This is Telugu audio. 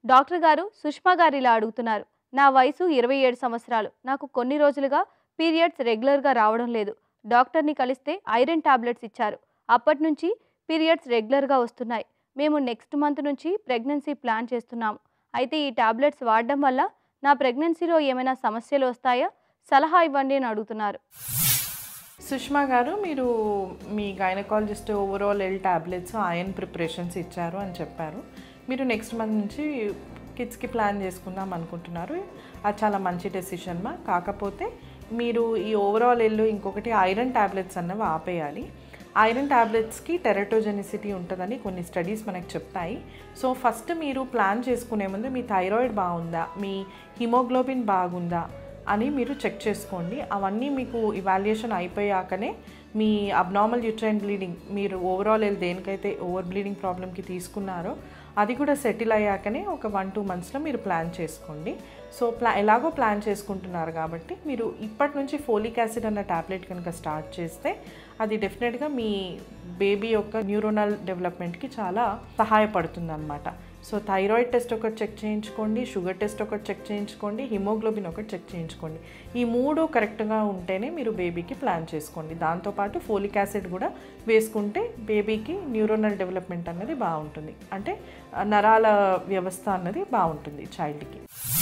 డాక్టర్ గారు సుష్మా గారు ఇలా అడుగుతున్నారు నా వయసు ఇరవై ఏడు సంవత్సరాలు నాకు కొన్ని రోజులుగా పీరియడ్స్ రెగ్యులర్గా రావడం లేదు డాక్టర్ని కలిస్తే ఐరన్ టాబ్లెట్స్ ఇచ్చారు అప్పటి నుంచి పీరియడ్స్ రెగ్యులర్గా వస్తున్నాయి మేము నెక్స్ట్ మంత్ నుంచి ప్రెగ్నెన్సీ ప్లాన్ చేస్తున్నాము అయితే ఈ టాబ్లెట్స్ వాడడం వల్ల నా ప్రెగ్నెన్సీలో ఏమైనా సమస్యలు వస్తాయా సలహా ఇవ్వండి అని అడుగుతున్నారు సుష్మా గారు మీరు మీ gynaecologist overall L tablets iron preparations ఇచ్చారు అని చెప్పారు మీరు నెక్స్ట్ మంత్ నుంచి కిడ్స్కి ప్లాన్ చేసుకుందాం అనుకుంటున్నారు అది చాలా మంచి డెసిషన్ మా కాకపోతే మీరు ఈ ఓవరాల్ ఎల్లు ఇంకొకటి ఐరన్ టాబ్లెట్స్ అన్నవి ఆపేయాలి ఐరన్ టాబ్లెట్స్కి టెరటోజెనిసిటీ ఉంటుందని కొన్ని స్టడీస్ మనకు చెప్తాయి సో ఫస్ట్ మీరు ప్లాన్ చేసుకునే ముందు మీ థైరాయిడ్ బాగుందా మీ హిమోగ్లోబిన్ బాగుందా అని మీరు చెక్ చేసుకోండి అవన్నీ మీకు ఇవాల్యుయేషన్ అయిపోయాకనే మీ అబ్నార్మల్ యూట్రైన్ బ్లీడింగ్ మీరు ఓవరాల్ హెల్త్ దేనికైతే ఓవర్ బ్లీడింగ్ ప్రాబ్లమ్కి తీసుకున్నారో అది కూడా సెటిల్ అయ్యాకనే ఒక వన్ టూ మంత్స్లో మీరు ప్లాన్ చేసుకోండి సో ప్లా ఎలాగో ప్లాన్ చేసుకుంటున్నారు కాబట్టి మీరు ఇప్పటి నుంచి ఫోలిక్ యాసిడ్ అన్న టాబ్లెట్ కనుక స్టార్ట్ చేస్తే అది డెఫినెట్గా మీ బేబీ యొక్క న్యూరోనల్ డెవలప్మెంట్కి చాలా సహాయపడుతుంది అనమాట సో థైరాయిడ్ టెస్ట్ ఒకటి చెక్ చేయించుకోండి షుగర్ టెస్ట్ ఒకటి చెక్ చేయించుకోండి హిమోగ్లోబిన్ ఒకటి చెక్ చేయించుకోండి ఈ మూడు కరెక్ట్గా ఉంటేనే మీరు బేబీకి ప్లాన్ చేసుకోండి దాంతోపాటు ఫోలిక్ యాసిడ్ కూడా వేసుకుంటే బేబీకి న్యూరోనల్ డెవలప్మెంట్ అన్నది బాగుంటుంది అంటే ఆ, నరాల వ్యవస్థ అన్నది బాగుంటుంది చైల్డ్కి